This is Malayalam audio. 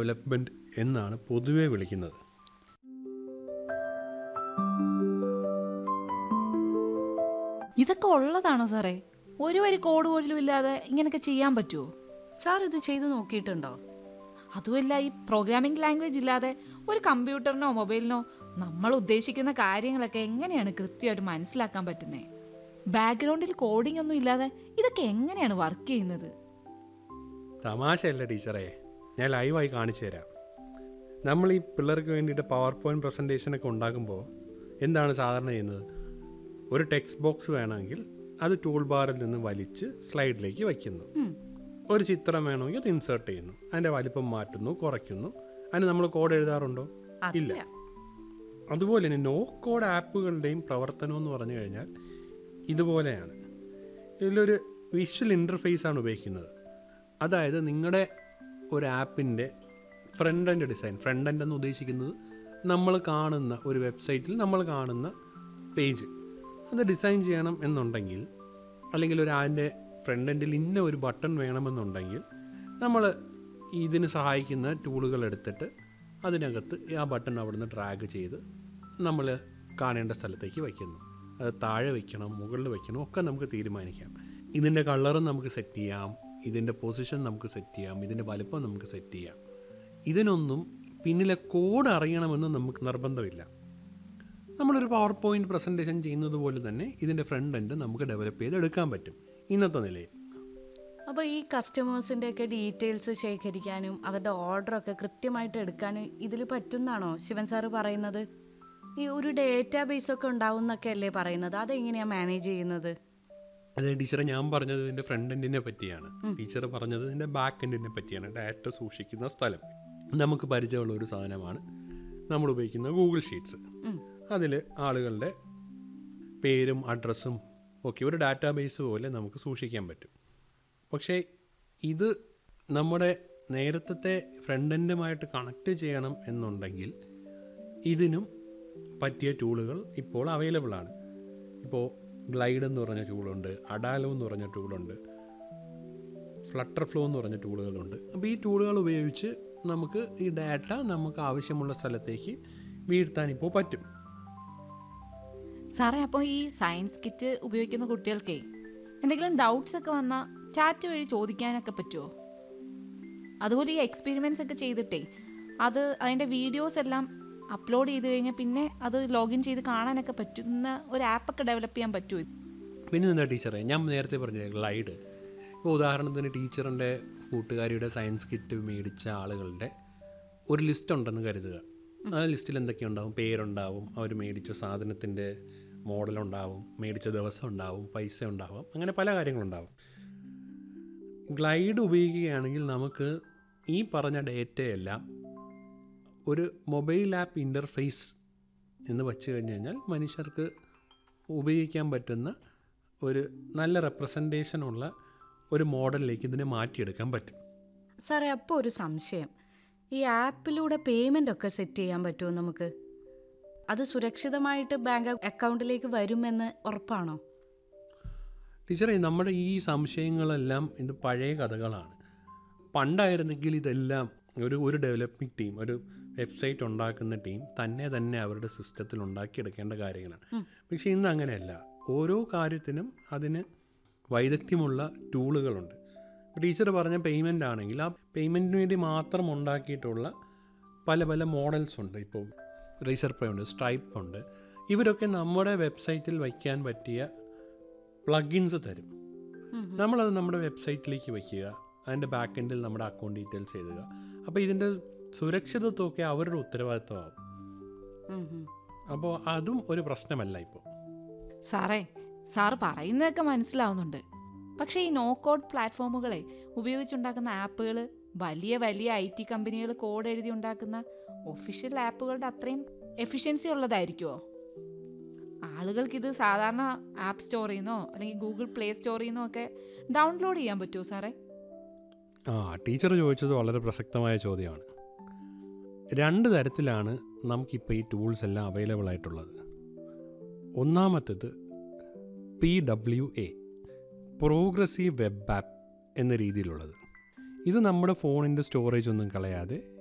ഡെവലപ്മെൻറ്റ് എന്നാണ് പൊതുവെ വിളിക്കുന്നത് ഇതൊക്കെ ഉള്ളതാണോ സാറേ ഒരു വരി കോഡ് പോലും ഇല്ലാതെ ഇങ്ങനെയൊക്കെ ചെയ്യാൻ പറ്റുമോ സാർ ഇത് ചെയ്തു നോക്കിയിട്ടുണ്ടോ അതുമല്ല ഈ പ്രോഗ്രാമിംഗ് ലാംഗ്വേജ് ഇല്ലാതെ ഒരു കമ്പ്യൂട്ടറിനോ മൊബൈലിനോ നമ്മൾ ഉദ്ദേശിക്കുന്ന കാര്യങ്ങളൊക്കെ എങ്ങനെയാണ് കൃത്യമായിട്ട് മനസ്സിലാക്കാൻ പറ്റുന്നത് ബാക്ക്ഗ്രൗണ്ടിൽ കോഡിംഗ് ഒന്നും ഇല്ലാതെ ഇതൊക്കെ എങ്ങനെയാണ് വർക്ക് ചെയ്യുന്നത് തമാശയല്ല ടീച്ചറേ ഞാൻ ലൈവായി കാണിച്ചു തരാം നമ്മൾ ഈ പിള്ളേർക്ക് വേണ്ടിയിട്ട് പവർ പോയിൻറ്റ് പ്രസൻറ്റേഷനൊക്കെ ഉണ്ടാക്കുമ്പോൾ എന്താണ് സാധാരണ ചെയ്യുന്നത് ഒരു ടെക്സ്റ്റ് ബോക്സ് വേണമെങ്കിൽ അത് ടൂൾ ബാറിൽ നിന്ന് വലിച്ച് സ്ലൈഡിലേക്ക് വയ്ക്കുന്നു ഒരു ചിത്രം വേണമെങ്കിൽ അത് ഇൻസേർട്ട് ചെയ്യുന്നു അതിൻ്റെ വലിപ്പം മാറ്റുന്നു കുറയ്ക്കുന്നു അതിന് നമ്മൾ കോഡ് എഴുതാറുണ്ടോ ഇല്ല അതുപോലെ തന്നെ നോ കോഡ് ആപ്പുകളുടെയും പ്രവർത്തനം എന്ന് പറഞ്ഞു കഴിഞ്ഞാൽ ഇതുപോലെയാണ് ഇതിലൊരു വിഷ്വൽ ഇൻ്റർഫേസ് ആണ് ഉപയോഗിക്കുന്നത് അതായത് നിങ്ങളുടെ ഒരു ആപ്പിൻ്റെ front end design front end എന്ന് ഉദ്ദേശിക്കുന്നത് നമ്മൾ കാണുന്ന ഒരു വെബ്സൈറ്റിൽ നമ്മൾ കാണുന്ന പേജ് അത് ഡിസൈൻ ചെയ്യണം എന്നുണ്ടെങ്കിൽ അല്ലെങ്കിൽ ഒരു അതിൻ്റെ ഫ്രണ്ട് എൻഡിൽ ഇന്ന ഒരു ബട്ടൺ വേണമെന്നുണ്ടെങ്കിൽ നമ്മൾ ഇതിന് സഹായിക്കുന്ന ടൂളുകൾ എടുത്തിട്ട് അതിനകത്ത് ആ ബട്ടൺ അവിടുന്ന് ഡ്രാഗ് ചെയ്ത് നമ്മൾ കാണേണ്ട സ്ഥലത്തേക്ക് വയ്ക്കുന്നു അത് താഴെ വയ്ക്കണം മുകളിൽ വയ്ക്കണം ഒക്കെ നമുക്ക് തീരുമാനിക്കാം ഇതിൻ്റെ കളറും നമുക്ക് സെറ്റ് ചെയ്യാം ഇതിൻ്റെ പൊസിഷൻ നമുക്ക് സെറ്റ് ചെയ്യാം ഇതിൻ്റെ വലുപ്പം നമുക്ക് സെറ്റ് ചെയ്യാം ഇതിനൊന്നും പിന്നിലെ കോഡ് അറിയണമെന്ന് നമുക്ക് നിർബന്ധമില്ല നമ്മളൊരു പവർ പോയിന്റ് പ്രസൻറ്റേഷൻ ചെയ്യുന്നത് പോലെ തന്നെ ഇതിൻ്റെ ഫ്രണ്ട് എൻഡ് നമുക്ക് ഡെവലപ്പ് ചെയ്ത് എടുക്കാൻ പറ്റും ഇന്നത്തെ നിലയിൽ അപ്പോൾ ഈ കസ്റ്റമേഴ്സിൻ്റെ ഒക്കെ ഡീറ്റെയിൽസ് ശേഖരിക്കാനും അവരുടെ ഓർഡറൊക്കെ കൃത്യമായിട്ട് എടുക്കാനും ഇതിൽ പറ്റുന്നാണോ ശിവൻ സാറ് പറയുന്നത് ഈ ഒരു ഡേറ്റാ ബേസ് ഒക്കെ ഉണ്ടാവും എന്നൊക്കെ അല്ലേ പറയുന്നത് അതെങ്ങനെയാണ് മാനേജ് ചെയ്യുന്നത് അത് ടീച്ചറെ ഞാൻ പറഞ്ഞത് ഇതിൻ്റെ ഫ്രണ്ട് എൻഡിനെ പറ്റിയാണ് ടീച്ചർ പറഞ്ഞത് ഇതിൻ്റെ ബാക്ക് എൻഡിനെ പറ്റിയാണ് ഡാറ്റ സൂക്ഷിക്കുന്ന സ്ഥലം നമുക്ക് പരിചയമുള്ള ഒരു സാധനമാണ് നമ്മൾ ഉപയോഗിക്കുന്ന ഗൂഗിൾ ഷീറ്റ്സ് അതിൽ ആളുകളുടെ പേരും അഡ്രസ്സും ഒക്കെ ഒരു ഡാറ്റാബേസ് പോലെ നമുക്ക് സൂക്ഷിക്കാൻ പറ്റും പക്ഷേ ഇത് നമ്മുടെ നേരത്തെ ഫ്രണ്ട് എൻഡുമായിട്ട് കണക്ട് ചെയ്യണം എന്നുണ്ടെങ്കിൽ ഇതിനും പറ്റിയ ടൂളുകൾ ഇപ്പോൾ അവൈലബിൾ ആണ് ഇപ്പോൾ ഗ്ലൈഡ് എന്ന് പറഞ്ഞ ടൂളുണ്ട് അഡാലോ എന്ന് പറഞ്ഞ ടൂളുണ്ട് ഫ്ലട്ടർ ഫ്ലോ എന്ന് പറഞ്ഞ ടൂളുകളുണ്ട് അപ്പോൾ ഈ ടൂളുകൾ ഉപയോഗിച്ച് നമുക്ക് ഈ ഡാറ്റ നമുക്ക് ആവശ്യമുള്ള സ്ഥലത്തേക്ക് വീഴ്ത്താൻ ഇപ്പോൾ പറ്റും സാറേ അപ്പോൾ ഈ സയൻസ് കിറ്റ് ഉപയോഗിക്കുന്ന കുട്ടികൾക്കേ എന്തെങ്കിലും ഡൗട്ട്സ് ഒക്കെ വന്നാൽ ചാറ്റ് വഴി ചോദിക്കാനൊക്കെ പറ്റുമോ അതുപോലെ ഈ എക്സ്പെരിമെൻറ്റ്സ് ഒക്കെ ചെയ്തിട്ടേ അത് അതിൻ്റെ വീഡിയോസ് എല്ലാം അപ്ലോഡ് ചെയ്ത് കഴിഞ്ഞാൽ പിന്നെ അത് ലോഗിൻ ചെയ്ത് കാണാനൊക്കെ പറ്റുന്ന ഒരു ആപ്പൊക്കെ ഡെവലപ്പ് ചെയ്യാൻ പറ്റുമോ പിന്നെ എന്താ ടീച്ചറെ ഞാൻ നേരത്തെ പറഞ്ഞ ഗ്ലൈഡ് ഇപ്പോൾ ഉദാഹരണത്തിന് ടീച്ചറിൻ്റെ കൂട്ടുകാരിയുടെ സയൻസ് കിറ്റ് മേടിച്ച ആളുകളുടെ ഒരു ലിസ്റ്റ് ഉണ്ടെന്ന് കരുതുക ആ ലിസ്റ്റിൽ എന്തൊക്കെയുണ്ടാവും പേരുണ്ടാവും അവർ മേടിച്ച സാധനത്തിൻ്റെ മോഡലുണ്ടാവും മേടിച്ച ദിവസം ഉണ്ടാവും പൈസ ഉണ്ടാവും അങ്ങനെ പല കാര്യങ്ങളുണ്ടാവും ഗ്ലൈഡ് ഉപയോഗിക്കുകയാണെങ്കിൽ നമുക്ക് ഈ പറഞ്ഞ ഡേറ്റയെല്ലാം ഒരു മൊബൈൽ ആപ്പ് ഇൻ്റർഫേസ് എന്ന് വച്ചു കഴിഞ്ഞ് കഴിഞ്ഞാൽ മനുഷ്യർക്ക് ഉപയോഗിക്കാൻ പറ്റുന്ന ഒരു നല്ല റെപ്രസെൻറ്റേഷനുള്ള ഒരു മോഡലിലേക്ക് ഇതിനെ മാറ്റിയെടുക്കാൻ പറ്റും സാറേ അപ്പോൾ ഒരു സംശയം ഈ ആപ്പിലൂടെ പേയ്മെൻ്റ് ഒക്കെ സെറ്റ് ചെയ്യാൻ പറ്റുമോ നമുക്ക് അത് സുരക്ഷിതമായിട്ട് ബാങ്ക് അക്കൗണ്ടിലേക്ക് വരുമെന്ന് ഉറപ്പാണോ ടീച്ചറെ നമ്മുടെ ഈ സംശയങ്ങളെല്ലാം ഇത് പഴയ കഥകളാണ് പണ്ടായിരുന്നെങ്കിൽ ഇതെല്ലാം ഒരു ഒരു ഡെവലപ്പിംഗ് ടീം ഒരു വെബ്സൈറ്റ് ഉണ്ടാക്കുന്ന ടീം തന്നെ തന്നെ അവരുടെ സിസ്റ്റത്തിൽ ഉണ്ടാക്കിയെടുക്കേണ്ട കാര്യങ്ങളാണ് പക്ഷേ ഇന്ന് അങ്ങനെയല്ല ഓരോ കാര്യത്തിനും അതിന് വൈദഗ്ധ്യമുള്ള ടൂളുകളുണ്ട് ടീച്ചർ പറഞ്ഞ പേയ്മെൻ്റ് ആണെങ്കിൽ ആ പേയ്മെൻറ്റിന് വേണ്ടി മാത്രം ഉണ്ടാക്കിയിട്ടുള്ള പല പല മോഡൽസ് ഉണ്ട് ഇപ്പോൾ റീസർ പേ ഉണ്ട് സ്ട്രൈപ്പ് ഉണ്ട് ഇവരൊക്കെ നമ്മുടെ വെബ്സൈറ്റിൽ വയ്ക്കാൻ പറ്റിയ പ്ലഗിൻസ് തരും നമ്മളത് നമ്മുടെ വെബ്സൈറ്റിലേക്ക് വയ്ക്കുക അതിൻ്റെ ബാക്ക് എൻഡിൽ നമ്മുടെ അക്കൗണ്ട് ഡീറ്റെയിൽസ് എഴുതുക അപ്പോൾ ഇതിൻ്റെ സുരക്ഷിതത്വമൊക്കെ അവരുടെ ഉത്തരവാദിത്വമാകും ഉം ഉം. അപ്പോൾ അതും ഒരു പ്രശ്നമല്ല ഇപ്പോൾ സാറേ സാറ് പറയുന്നതൊക്കെ മനസ്സിലാവുന്നുണ്ട് പക്ഷേ ഈ നോ കോഡ് പ്ലാറ്റ്ഫോമുകളെ ഉപയോഗിച്ചുണ്ടാക്കുന്ന ആപ്പുകൾ വലിയ വലിയ ഐ ടി കമ്പനികൾ കോഡ് എഴുതി ഉണ്ടാക്കുന്ന ഒഫീഷ്യൽ ആപ്പുകളുടെ അത്രയും എഫിഷ്യൻസി ഉള്ളതായിരിക്കുമോ ആളുകൾക്ക് ഇത് സാധാരണ ആപ്പ് സ്റ്റോറിൽ നിന്നോ അല്ലെങ്കിൽ ഗൂഗിൾ പ്ലേ സ്റ്റോറിൽ നിന്നോ ഒക്കെ ഡൗൺലോഡ് ചെയ്യാൻ പറ്റുമോ സാറേ ആ ടീച്ചർ ചോദിച്ചത് വളരെ പ്രസക്തമായ ചോദ്യമാണ് രണ്ട് തരത്തിലാണ് നമുക്കിപ്പോൾ ഈ ടൂൾസ് എല്ലാം അവൈലബിൾ ആയിട്ടുള്ളത് ഒന്നാമത്തേത് P W A progressive web app എന്ന രീതിയിലുള്ളത് ഇത് നമ്മുടെ ഫോണിൻ്റെ സ്റ്റോറേജ് ഒന്നും കളയാതെ